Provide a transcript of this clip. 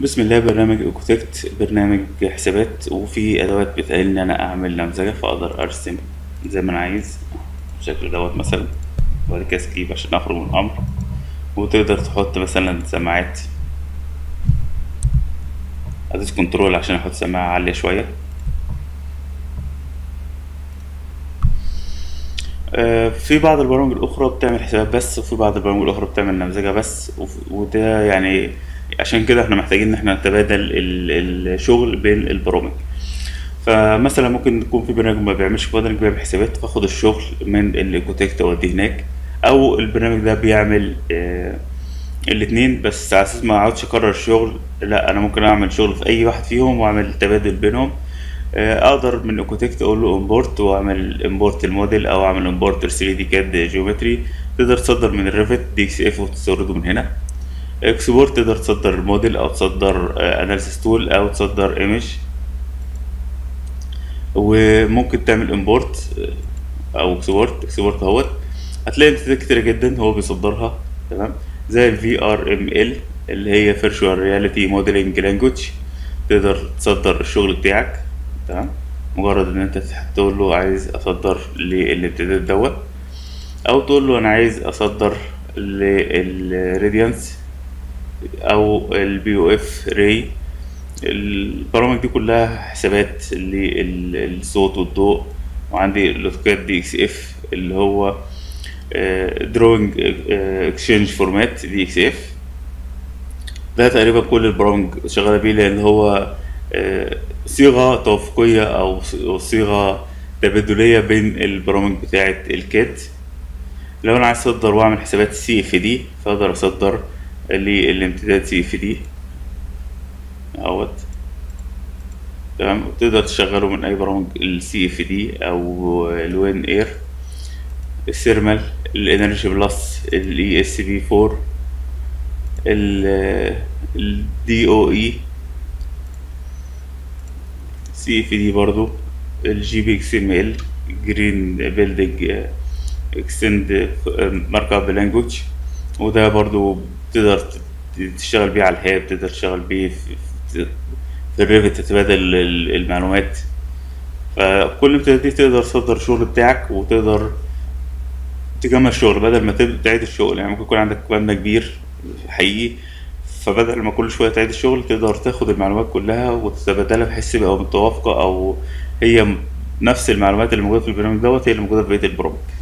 بسم الله برنامج اوكوتكت برنامج حسابات وفي ادوات بتقال ان انا اعمل نمذجة فاقدر ارسم زي ما انا عايز بالشكل دوت مثلا وبعد كده سكيب عشان اخرج من الامر وتقدر تحط مثلا سماعات ادوس كنترول عشان احط سماعة عالية شوية آه، في بعض البرامج الأخرى بتعمل حسابات بس وفي بعض البرامج الأخرى بتعمل نمذجة بس وف- وده يعني عشان كده احنا محتاجين ان احنا نتبادل ال- الشغل بين البرامج فمثلا ممكن يكون في برنامج ما بيعملش برنامج بيعمل حسابات فاخد الشغل من الايكوتكت اوديه هناك او البرنامج ده بيعمل آه الاتنين بس على اساس ما اقعدش اكرر الشغل لا انا ممكن اعمل شغل في اي واحد فيهم واعمل تبادل بينهم آه، اقدر من ايكوتكت اقول له امبورت واعمل امبورت الموديل او اعمل امبورت 3 دي كاد جيومتري تقدر تصدر من الريفت دي اكس اف وتستورده من هنا اكسبورت تقدر تصدر الموديل او تصدر اناليسيس تول او تصدر ايمج وممكن تعمل امبورت او اكسبورت اكسبورت اهوت هتلاقي امتدادات كتيرة جدا هو بيصدرها تمام زي الفي ار ام ال اللي هي فيرتشوال رياليتي موديلنج لانجوج تقدر تصدر الشغل بتاعك تمام مجرد ان انت تقول له عايز اصدر للامتداد دوت او تقول له انا عايز اصدر للراديانس او البي او اف راي البرامج دي كلها حسابات للصوت والضوء وعندي الاوتوكاد دي اكس اف اللي هو دروينج اكسشينج فورمات دي اكس اف ده تقريبا كل البرامج شغاله بيه لان هو آه، صيغه توافقيه او أو صيغه تبادليه بين البرامج بتاعه الكاد لو انا عايز اصدر واعمل حسابات سي اف دي فاقدر اصدر للامتداد سي اف دي اهوت تمام تقدر تشغله من اي برامج السي اف دي او الوين اير السيرمال الانرجي بلس الاي اس بي 4 الدي او اي سي اف دي برضو الجي بي اكس ام ال جرين بيلدنج اكستند مارك اب لانجوج وده برضو تقدر ت- تشتغل بيه على الهاب تقدر تشتغل بيه في, في, في الريفت تتبادل ال- المعلومات فكل الامتدادات دي تقدر تصدر الشغل بتاعك وتقدر تكمل الشغل بدل ما تب- تعيد الشغل يعني ممكن يكون عندك مبنى كبير حقيقي فبدل ما كل شوية تعيد الشغل تقدر تاخد المعلومات كلها وتتبادلها بحيث تبقى متوافقة أو هي م- نفس المعلومات اللي موجودة في البرنامج دوت هي اللي موجودة في بقية البرامج